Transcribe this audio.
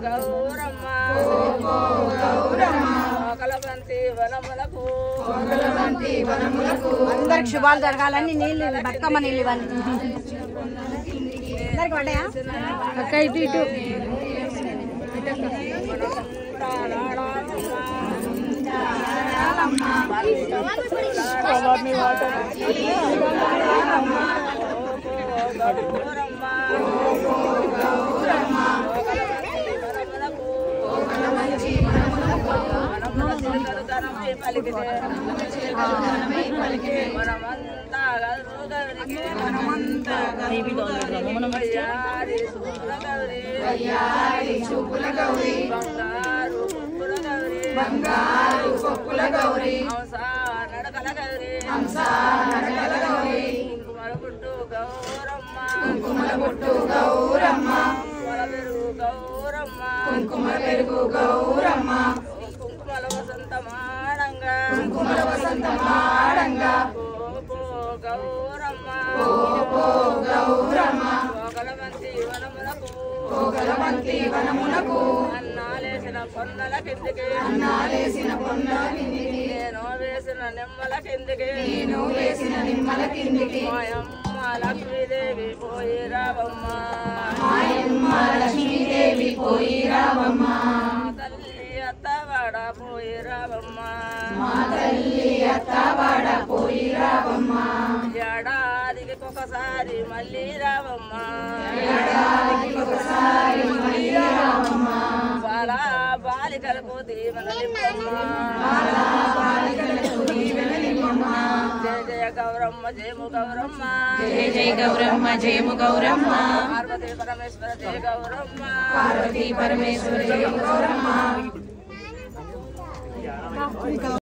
గౌరమ్మ కలబంతి వనములకు అందరికి శుభాలు జరగాలని నీళ్ళు ఇవ్వు, బతుకమ్మ నీళ్ళు ఇవ్వండి అందరికి పడ్డాయా అక్క ఇటు ఇటు మనమంతా గౌరికి మనమంతా వయ్యారి శుభ్ర గౌరి బంగారు పప్పుల గౌరి హంస నడకల గౌరి కుంకుమల పుట్టు గౌరమ్మ కుంకుమల పుట్టు గౌరమ్మ కుంకుమల పెరుగు గౌరమ్మ కుంకుమల వసంత మాడంగా కుంకుమల వసంత మాడంగా పో గౌరమ్మ పో గౌరమ్మ పోగలమంతి వనములకు పోగలమంతి వనములకు అన్నాలేసిన పొన్నల కిందికి అన్నాలేసిన పొన్నల కిందికి నేను వేసిన నిమ్మల కిందికి నేను వేసిన నిమ్మల కిందికి మాయమ్మ లక్ష్మీదేవి పోయి రావమ్మ మాయమ్మ లక్ష్మీదేవి పోయి రావమ్మ తల్లి అత్తవాడ పోయి రావమ్మ మా తల్లి అత్తవాడ పోయి రావమ్మ ఏడాదికి ఒకసారి మళ్ళీ రావమ్మ ఏడాదికి ఒకసారి మళ్ళీ రావమ్మ బాల బాలికలకు దీవెనలిమ్మమ్మ బాల బాలికలకు దీవెనలిమ్మమ్మ జయ జయ గౌరమ్మ జయము గౌరమ్మ జయ జయ గౌరమ్మ జయము గౌరమ్మ పార్వతీ పరమేశ్వర జయ గౌరమ్మ పార్వతీ పరమేశ్వరి జయ గౌరమ్మ